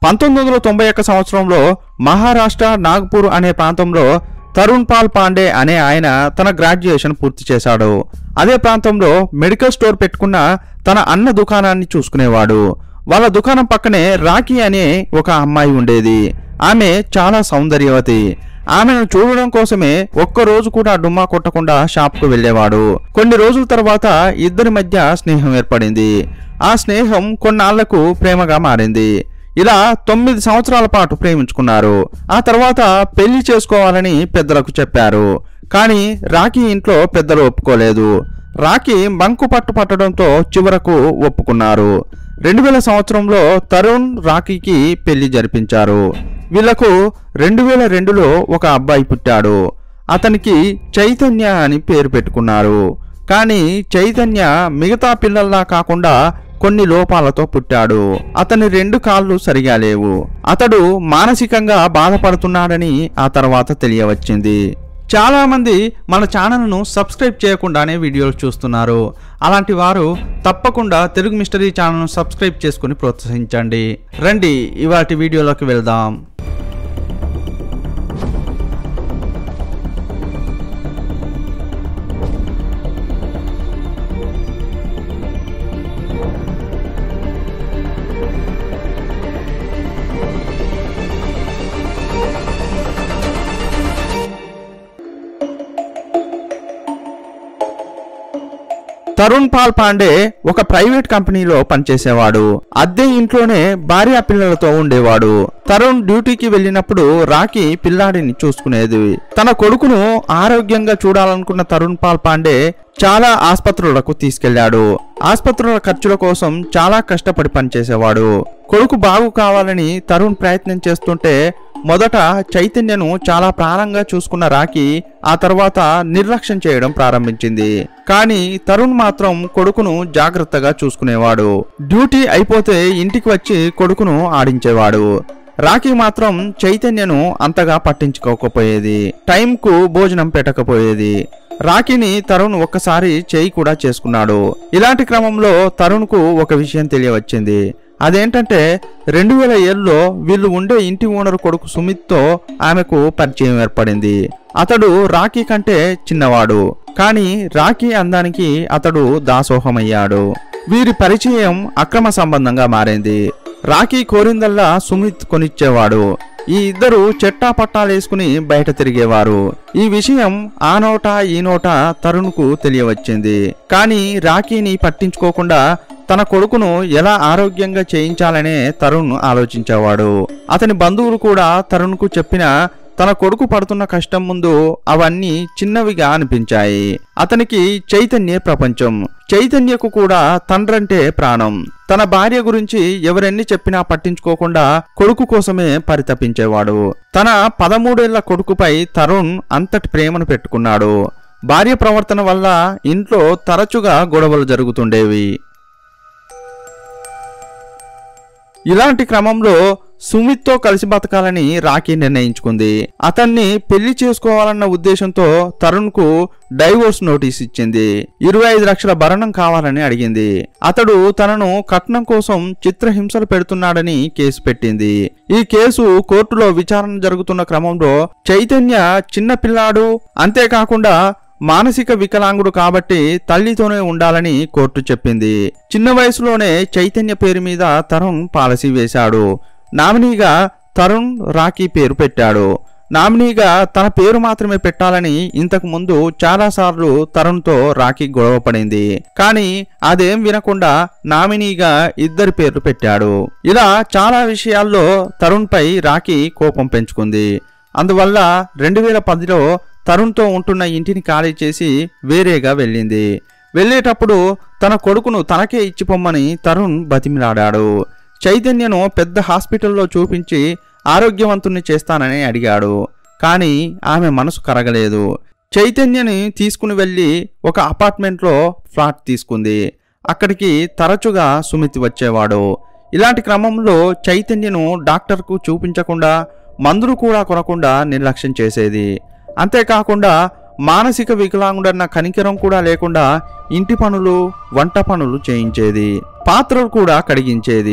పంతొమ్మిది వందల తొంభై ఒక్క సంవత్సరంలో మహారాష్ట్ర నాగ్పూర్ అనే ప్రాంతంలో తరుణ్ పాల్ పాండే అనే ఆయన తన గ్రాడ్యుయేషన్ పూర్తి చేశాడు అదే ప్రాంతంలో మెడికల్ స్టోర్ పెట్టుకున్న తన అన్న దుకాణాన్ని చూసుకునేవాడు వాళ్ళ దుకాణం పక్కనే రాఖీ అనే ఒక అమ్మాయి ఉండేది ఆమె చాలా సౌందర్యవతి ఆమెను చూడడం కోసమే ఒక్క రోజు కూడా డుమ్మా కొట్టకుండా షాప్కు వెళ్ళేవాడు కొన్ని రోజుల తర్వాత ఇద్దరి మధ్య స్నేహం ఏర్పడింది ఆ స్నేహం కొన్నాళ్లకు ప్రేమగా మారింది ఇలా తొమ్మిది సంవత్సరాల పాటు ప్రేమించుకున్నారు ఆ తర్వాత పెళ్లి చేసుకోవాలని పెద్దలకు చెప్పారు కానీ రాఖీ ఇంట్లో పెద్దలు ఒప్పుకోలేదు రాఖీ బంకు పట్టు పట్టడంతో చివరకు ఒప్పుకున్నారు రెండు వేల సంవత్సరంలో తరుణ్ రాఖీకి పెళ్లి జరిపించారు వీళ్లకు రెండు వేల రెండులో ఒక అబ్బాయి పుట్టాడు అతనికి చైతన్య అని పేరు పెట్టుకున్నారు కానీ చైతన్య మిగతా పిల్లల్లా కాకుండా కొన్ని లోపాలతో పుట్టాడు అతని రెండు కాళ్ళు సరిగా లేవు అతడు మానసికంగా బాధపడుతున్నాడని ఆ తర్వాత తెలియవచ్చింది చాలా మంది మన ఛానల్ను సబ్స్క్రైబ్ చేయకుండానే వీడియోలు చూస్తున్నారు అలాంటి వారు తప్పకుండా తెలుగు మిస్టరీ ఛానల్ను సబ్స్క్రైబ్ చేసుకుని ప్రోత్సహించండి రండి ఇవాటి వీడియోలోకి వెళ్దాం తరుణ్ పాల్ పాండే ఒక ప్రైవేట్ కంపెనీలో పనిచేసేవాడు అద్దె ఇంట్లోనే భార్య పిల్లలతో ఉండేవాడు తరుణ్ డ్యూటీకి వెళ్ళినప్పుడు రాఖీ పిల్లాడిని చూసుకునేది తన కొడుకును ఆరోగ్యంగా చూడాలనుకున్న తరుణ్ పాల్ పాండే చాలా ఆసుపత్రులకు తీసుకెళ్లాడు ఆసుపత్రుల ఖర్చుల కోసం చాలా కష్టపడి పనిచేసేవాడు కొడుకు బాగు కావాలని తరుణ్ ప్రయత్నం చేస్తుంటే మొదట చైతన్యను చాలా ప్రాణంగా చూసుకున్న రాఖీ ఆ తర్వాత నిర్లక్ష్యం చేయడం ప్రారంభించింది కానీ తరుణ్ మాత్రం కొడుకును జాగ్రత్తగా చూసుకునేవాడు డ్యూటీ అయిపోతే ఇంటికి వచ్చి కొడుకును ఆడించేవాడు రాఖీ మాత్రం చైతన్యను అంతగా పట్టించుకోకపోయేది టైంకు భోజనం పెట్టకపోయేది రాఖీని తరుణ్ ఒక్కసారి చేయి కూడా చేసుకున్నాడు ఇలాంటి క్రమంలో తరుణ్కు ఒక విషయం తెలియవచ్చింది అదేంటంటే రెండు వేల ఏళ్ళలో వీళ్ళు ఉండే ఇంటి ఓనర్ కొడుకు సుమిత్తో ఆమెకు పరిచయం ఏర్పడింది అతడు రాఖీ కంటే చిన్నవాడు కానీ రాఖీ అందానికి అతడు దాసోహమయ్యాడు వీరి పరిచయం అక్రమ సంబంధంగా మారింది రాఖీ కోరిందల్లా సుమిత్ కొనిచ్చేవాడు ఈ ఇద్దరు చెట్టా పట్టాలేసుకుని బయట తిరిగేవారు ఈ విషయం ఆ నోట ఈ నోట తరుణ్కు తెలియవచ్చింది కానీ రాఖీని పట్టించుకోకుండా తన కొడుకును ఎలా ఆరోగ్యంగా చేయించాలనే తరుణ్ ఆలోచించేవాడు అతని బంధువులు కూడా తరుణ్కు చెప్పిన తన కొడుకు పడుతున్న కష్టం ముందు అవన్నీ చిన్నవిగా అనిపించాయి అతనికి చైతన్యే ప్రపంచం చైతన్యకు కూడా తండ్రంటే ప్రాణం తన భార్య గురించి ఎవరెన్ని చెప్పినా పట్టించుకోకుండా కొడుకు కోసమే పరితపించేవాడు తన పదమూడేళ్ల కొడుకుపై తరుణ్ అంతటి ప్రేమను పెట్టుకున్నాడు భార్య ప్రవర్తన వల్ల ఇంట్లో తరచుగా గొడవలు జరుగుతుండేవి ఇలాంటి క్రమంలో సుమిత్తో కలిసి బతకాలని రాఖీ నిర్ణయించుకుంది అతన్ని పెళ్లి చేసుకోవాలన్న ఉద్దేశంతో తరుణ్కు డైవోర్స్ నోటీస్ ఇచ్చింది ఇరవై ఐదు లక్షల భరణం కావాలని అడిగింది అతడు తనను కట్నం కోసం చిత్రహింసలు పెడుతున్నాడని కేసు పెట్టింది ఈ కేసు కోర్టులో విచారణ జరుగుతున్న క్రమంలో చైతన్య చిన్న పిల్లాడు అంతేకాకుండా మానసిక వికలాంగుడు కాబట్టి తల్లితోనే ఉండాలని కోర్టు చెప్పింది చిన్న వయసులోనే చైతన్య పేరు మీద తరుణ్ పాలసీ వేశాడు నామినీగా తరుణ్ రాఖీ పేరు పెట్టాడు నామినీగా తన పేరు మాత్రమే పెట్టాలని ఇంతకు ముందు చాలాసార్లు తరుణ్తో రాఖీ గొడవ పడింది కానీ అదేం వినకుండా నామినీగా ఇద్దరి పేర్లు పెట్టాడు ఇలా చాలా విషయాల్లో తరుణ్పై రాఖీ కోపం పెంచుకుంది అందువల్ల రెండు వేల పదిలో తరుణ్తో ఉంటున్న ఇంటిని ఖాళీ చేసి వేరేగా వెళ్ళింది వెళ్ళేటప్పుడు తన కొడుకును తనకే ఇచ్చిపోమ్మని తరుణ్ బతిమిలాడాడు చైతన్యను పెద్ద హాస్పిటల్లో చూపించి ఆరోగ్యవంతుణ్ణి చేస్తానని అడిగాడు కానీ ఆమె మనసు కరగలేదు చైతన్యని తీసుకుని వెళ్ళి ఒక అపార్ట్మెంట్లో ఫ్లాట్ తీసుకుంది అక్కడికి తరచుగా సుమిత్ వచ్చేవాడు ఇలాంటి క్రమంలో చైతన్యను డాక్టర్కు చూపించకుండా మందులు కూడా కొనకుండా నిర్లక్ష్యం చేసేది అంతేకాకుండా మానసిక వికలాంగుడన్న కనికరం కూడా లేకుండా ఇంటి పనులు వంట పనులు చేయించేది పాత్రలు కూడా కడిగించేది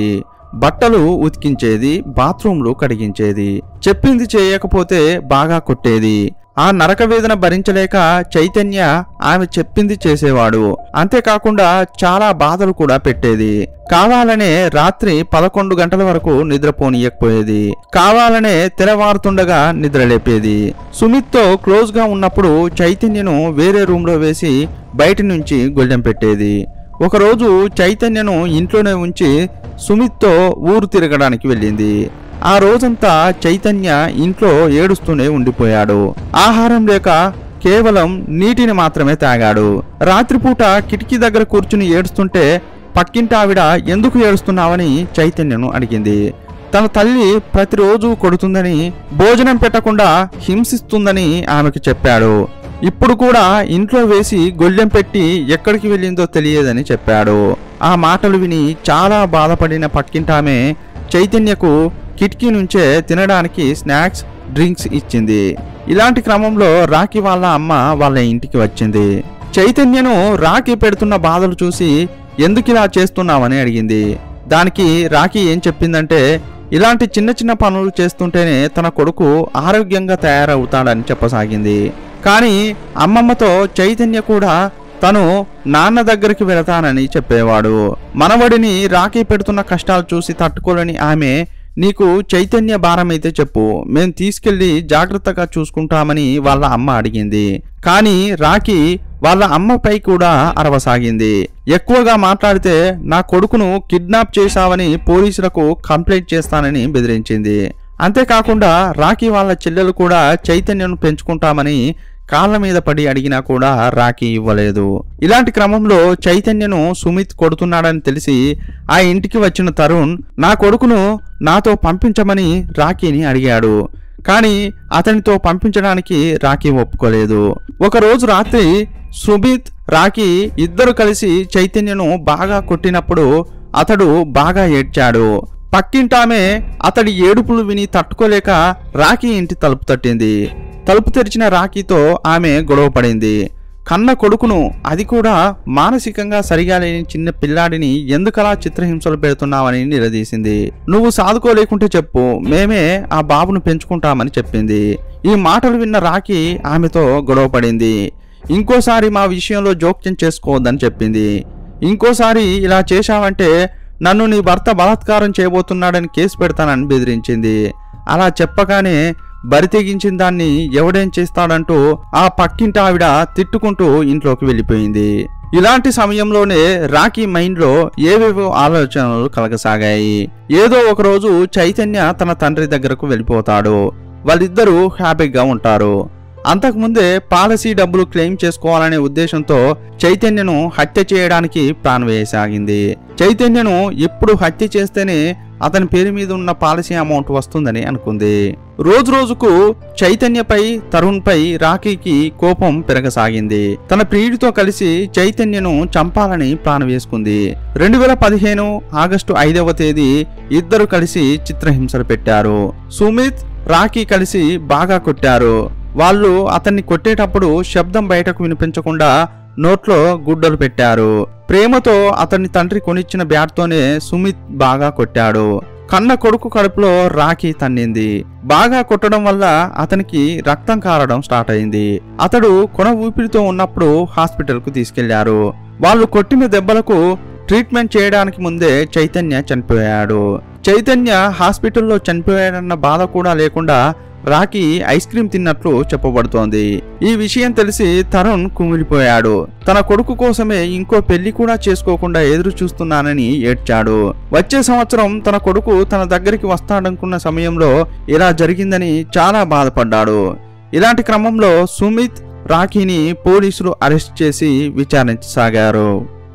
బట్టలు ఉతికించేది బాత్రూంలు కడిగించేది చెప్పింది చేయకపోతే బాగా కొట్టేది ఆ నరక వేదన భరించలేక చైతన్య ఆమె చెప్పింది చేసేవాడు అంతేకాకుండా చాలా బాధలు కూడా పెట్టేది కావాలనే రాత్రి పదకొండు గంటల వరకు నిద్రపోనీయకపోయేది కావాలనే తెరవారుతుండగా నిద్రలేపేది సుమిత్తో క్లోజ్ గా ఉన్నప్పుడు చైతన్యను వేరే రూమ్ లో వేసి బయటి నుంచి గొల్లెం పెట్టేది ఒకరోజు చైతన్యను ఇంట్లోనే ఉంచి సుమిత్తో ఊరు తిరగడానికి వెళ్ళింది ఆ రోజంతా చైతన్య ఇంట్లో ఏడుస్తూనే ఉండిపోయాడు ఆహారం లేక కేవలం నీటిని మాత్రమే తాగాడు రాత్రిపూట కిటికీ దగ్గర కూర్చుని ఏడుస్తుంటే పక్కింటి ఆవిడ ఎందుకు ఏడుస్తున్నావని చైతన్యను అడిగింది తన తల్లి ప్రతిరోజు కొడుతుందని భోజనం పెట్టకుండా హింసిస్తుందని ఆమెకు చెప్పాడు ఇప్పుడు కూడా ఇంట్లో వేసి గొల్లెం పెట్టి ఎక్కడికి వెళ్ళిందో తెలియదని చెప్పాడు ఆ మాటలు విని చాలా బాధపడిన పక్కింటామె చైతన్యకు కిటికీ నుంచే తినడానికి స్నాక్స్ డ్రింక్స్ ఇచ్చింది ఇలాంటి క్రమంలో రాఖీ వాళ్ళ అమ్మ వాళ్ళ ఇంటికి వచ్చింది చైతన్యను రాఖీ పెడుతున్న బాధలు చూసి ఎందుకు ఇలా చేస్తున్నావని అడిగింది దానికి రాఖీ ఏం చెప్పిందంటే ఇలాంటి చిన్న చిన్న పనులు చేస్తుంటేనే తన కొడుకు ఆరోగ్యంగా తయారవుతాడని చెప్పసాగింది కానీ అమ్మమ్మతో చైతన్య కూడా తను నాన్న దగ్గరికి వెళతానని చెప్పేవాడు మనవడిని రాఖీ పెడుతున్న కష్టాలు చూసి తట్టుకోలేని ఆమె నీకు చైతన్య భారమైతే చెప్పు మేం తీసుకెళ్లి జాగ్రత్తగా చూసుకుంటామని వాళ్ళ అమ్మ అడిగింది కానీ రాఖీ వాళ్ళ అమ్మపై కూడా అరవసాగింది ఎక్కువగా మాట్లాడితే నా కొడుకును కిడ్నాప్ చేశావని పోలీసులకు కంప్లైంట్ చేస్తానని బెదిరించింది అంతేకాకుండా రాఖీ వాళ్ళ చెల్లెలు కూడా చైతన్యను పెంచుకుంటామని కాళ్ళ మీద పడి అడిగినా కూడా రాఖీ ఇవ్వలేదు ఇలాంటి క్రమంలో చైతన్యను సుమిత్ కొడుతున్నాడని తెలిసి ఆ ఇంటికి వచ్చిన తరుణ్ నా కొడుకును నాతో పంపించమని రాఖీని అడిగాడు కానీ అతనితో పంపించడానికి రాఖీ ఒప్పుకోలేదు ఒకరోజు రాత్రి సుమిత్ రాఖీ ఇద్దరు కలిసి చైతన్యను బాగా కొట్టినప్పుడు అతడు బాగా ఏడ్చాడు పక్కింటామే అతడి ఏడుపులు విని తట్టుకోలేక రాఖీ ఇంటి తలుపు తట్టింది తలుపు తెరిచిన రాఖీతో ఆమె గొడవపడింది కన్న కొడుకును అది కూడా మానసికంగా సరిగా లేని చిన్న పిల్లాడిని ఎందుకలా చిత్రహింసలు పెడుతున్నావని నిలదీసింది నువ్వు సాదుకోలేకుంటే చెప్పు మేమే ఆ బాబును పెంచుకుంటామని చెప్పింది ఈ మాటలు విన్న రాఖీ ఆమెతో గొడవపడింది ఇంకోసారి మా విషయంలో జోక్యం చేసుకోవద్దని చెప్పింది ఇంకోసారి ఇలా చేశావంటే నన్ను నీ భర్త బలాత్కారం చేయబోతున్నాడని కేసు పెడతానని బెదిరించింది అలా చెప్పగానే బరి తెగించిన దాన్ని ఎవడేం చేస్తాడంటూ ఆ పక్కింటి ఆవిడ తిట్టుకుంటూ ఇంట్లోకి వెళ్ళిపోయింది ఇలాంటి సమయంలోనే రాకీ మైండ్లో ఏవేవో ఆలోచనలు కలగసాగాయి ఏదో ఒకరోజు చైతన్య తన తండ్రి దగ్గరకు వెళ్ళిపోతాడు వాళ్ళిద్దరూ హ్యాపీగా ఉంటారు అంతకుముందే పాలసీ డబ్బులు క్లెయిమ్ చేసుకోవాలనే ఉద్దేశంతో చైతన్యను హత్య చేయడానికి ప్లాన్ వేయసాగింది చైతన్యను ఎప్పుడు హత్య చేస్తేనే అతని పేరు మీద ఉన్న పాలసీ అమౌంట్ వస్తుందని అనుకుంది రోజు రోజుకు చైతన్యపై తరుణ్పై రాఖీకి కోపం పెరగసాగింది తన ప్రియుడితో కలిసి చైతన్యను చంపాలని ప్లాన్ వేసుకుంది రెండు వేల పదిహేను ఆగస్టు ఐదవ తేదీ ఇద్దరు కలిసి చిత్రహింసలు పెట్టారు సుమిత్ రాఖీ కలిసి బాగా కొట్టారు వాళ్ళు అతన్ని కొట్టేటప్పుడు శబ్దం బయటకు వినిపించకుండా నోట్లో గుడ్డలు పెట్టారు ప్రేమతో అతని తండ్రి కొనిచ్చిన బ్యాట్తోనే సుమిత్ బాగా కొట్టాడు కన్న కొడుకు కడుపులో రాఖీ తన్నింది బాగా కొట్టడం వల్ల అతనికి రక్తం కారడం స్టార్ట్ అయింది అతడు కొన ఊపిరితో ఉన్నప్పుడు హాస్పిటల్కు తీసుకెళ్లారు వాళ్ళు కొట్టిన దెబ్బలకు ట్రీట్మెంట్ చేయడానికి ముందే చైతన్య చనిపోయాడు చైతన్య హాస్పిటల్లో చనిపోయాడన్న బాధ కూడా లేకుండా రాకీ ఐస్ క్రీమ్ తిన్నట్లు చెప్పబడుతోంది ఈ విషయం తెలిసి తరుణ్ కుమిలిపోయాడు తన కొడుకు కోసమే ఇంకో పెళ్లి కూడా చేసుకోకుండా ఎదురు చూస్తున్నానని ఏడ్చాడు వచ్చే సంవత్సరం తన కొడుకు తన దగ్గరికి వస్తాడనుకున్న సమయంలో ఇలా జరిగిందని చాలా బాధపడ్డాడు ఇలాంటి క్రమంలో సుమిత్ రాఖీని పోలీసులు అరెస్ట్ చేసి విచారించసాగారు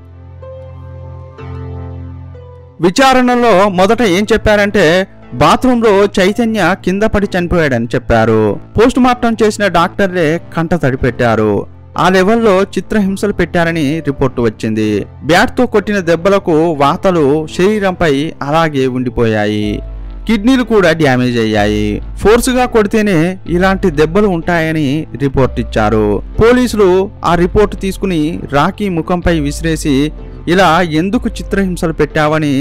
విచారణలో మొదట ఏం చెప్పారంటే బాత్రూంలో చైతన్య కింద పడి చనిపోయాడని చెప్పారు పోస్ట్ మార్టం చేసిన డాక్టర్లే కంట తడి పెట్టారు ఆ లెవెల్లో చిత్రహింసలు పెట్టారని రిపోర్టు వచ్చింది బ్యాట్తో కొట్టిన దెబ్బలకు వాతలు శరీరంపై అలాగే ఉండిపోయాయి కిడ్నీలు కూడా డ్యామేజ్ అయ్యాయి ఫోర్సుగా కొడితేనే ఇలాంటి దెబ్బలు ఉంటాయని రిపోర్ట్ ఇచ్చారు పోలీసులు ఆ రిపోర్ట్ తీసుకుని రాకీ ముఖంపై విసిరేసి ఇలా ఎందుకు చిత్రహింసలు పెట్టావని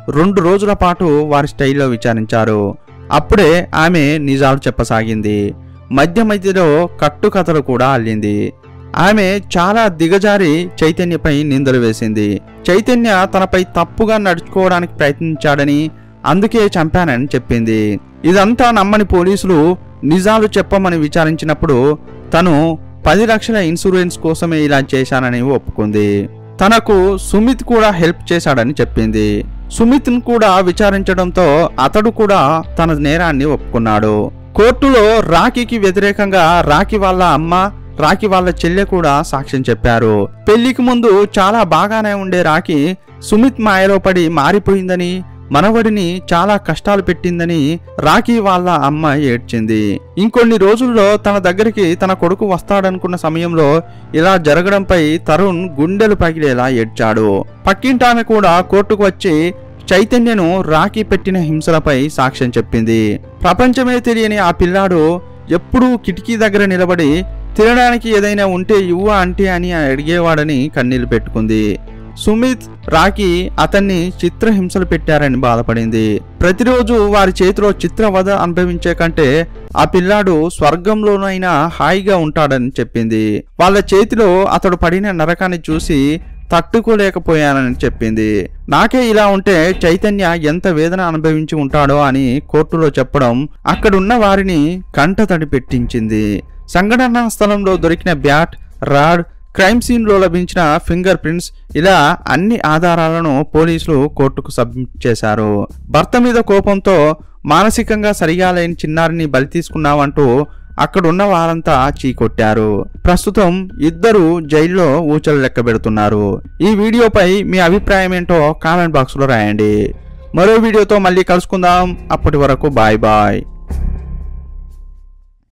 రెండు రోజుల పాటు వారి స్టైల్లో విచారించారు అప్పుడే ఆమె నిజాలు చెప్పసాగింది మధ్య మధ్యలో కట్టుకథలు కూడా అల్లింది ఆమె చాలా దిగజారి చైతన్యపై నిందలు వేసింది చైతన్య తనపై తప్పుగా నడుచుకోవడానికి ప్రయత్నించాడని అందుకే చంపానని చెప్పింది ఇదంతా నమ్మని పోలీసులు నిజాలు చెప్పమని విచారించినప్పుడు తను పది లక్షల ఇన్సూరెన్స్ కోసమే ఇలా చేశానని ఒప్పుకుంది తనకు సుమిత్ కూడా హెల్ప్ చేశాడని చెప్పింది సుమిత్ను కూడా విచారించడంతో అతడు కూడా తన నేరాన్ని ఒప్పుకున్నాడు కోర్టులో రాఖీకి వ్యతిరేకంగా రాఖీ వాళ్ళ అమ్మ రాఖీ వాళ్ళ చెల్లె కూడా సాక్ష్యం చెప్పారు పెళ్లికి ముందు చాలా బాగానే ఉండే రాఖీ సుమిత్ మాయలో పడి మారిపోయిందని మనవడిని చాలా కష్టాలు పెట్టిందని రాఖీ వాళ్ళ అమ్మ ఏడ్చింది ఇంకొన్ని రోజుల్లో తన దగ్గరికి తన కొడుకు వస్తాడనుకున్న సమయంలో ఇలా జరగడంపై తరుణ్ గుండెలు పగిలేలా ఏడ్చాడు పక్కింటామె కూడా కోర్టుకు వచ్చి చైతన్యను రాఖీ పెట్టిన హింసలపై సాక్ష్యం చెప్పింది ప్రపంచమే తెలియని ఆ పిల్లాడు ఎప్పుడూ కిటికీ దగ్గర నిలబడి తినడానికి ఏదైనా ఉంటే ఇవ్వ అంటే అని అడిగేవాడని కన్నీళ్లు పెట్టుకుంది సుమిత్ రాకీ అతన్ని చిత్రహింసలు పెట్టారని బాధపడింది ప్రతిరోజు వారి చేతిలో చిత్రవధ అనుభవించే కంటే ఆ పిల్లాడు స్వర్గంలోనైనా హాయిగా ఉంటాడని చెప్పింది వాళ్ళ చేతిలో అతడు పడిన నరకాన్ని చూసి తట్టుకోలేకపోయానని చెప్పింది నాకే ఇలా ఉంటే చైతన్య ఎంత వేదన అనుభవించి ఉంటాడో అని కోర్టులో చెప్పడం అక్కడున్న వారిని కంటతడి పెట్టించింది సంఘటనా స్థలంలో దొరికిన బ్యాట్ రాడ్ క్రైమ్ సీన్లో లభించిన ఫింగర్ ప్రింట్స్ ఇలా అన్ని ఆధారాలను పోలీసులు కోర్టుకు సబ్మిట్ చేశారు భర్త మీద కోపంతో మానసికంగా సరిగా లేని చిన్నారిని బలి తీసుకున్నావంటూ అక్కడున్న వారంతా చీకొట్టారు ప్రస్తుతం ఇద్దరు జైల్లో ఊచలు లెక్క పెడుతున్నారు ఈ వీడియోపై మీ అభిప్రాయం ఏంటో కామెంట్ బాక్స్లో రాయండి మరో వీడియోతో మళ్ళీ కలుసుకుందాం అప్పటి వరకు బాయ్ బాయ్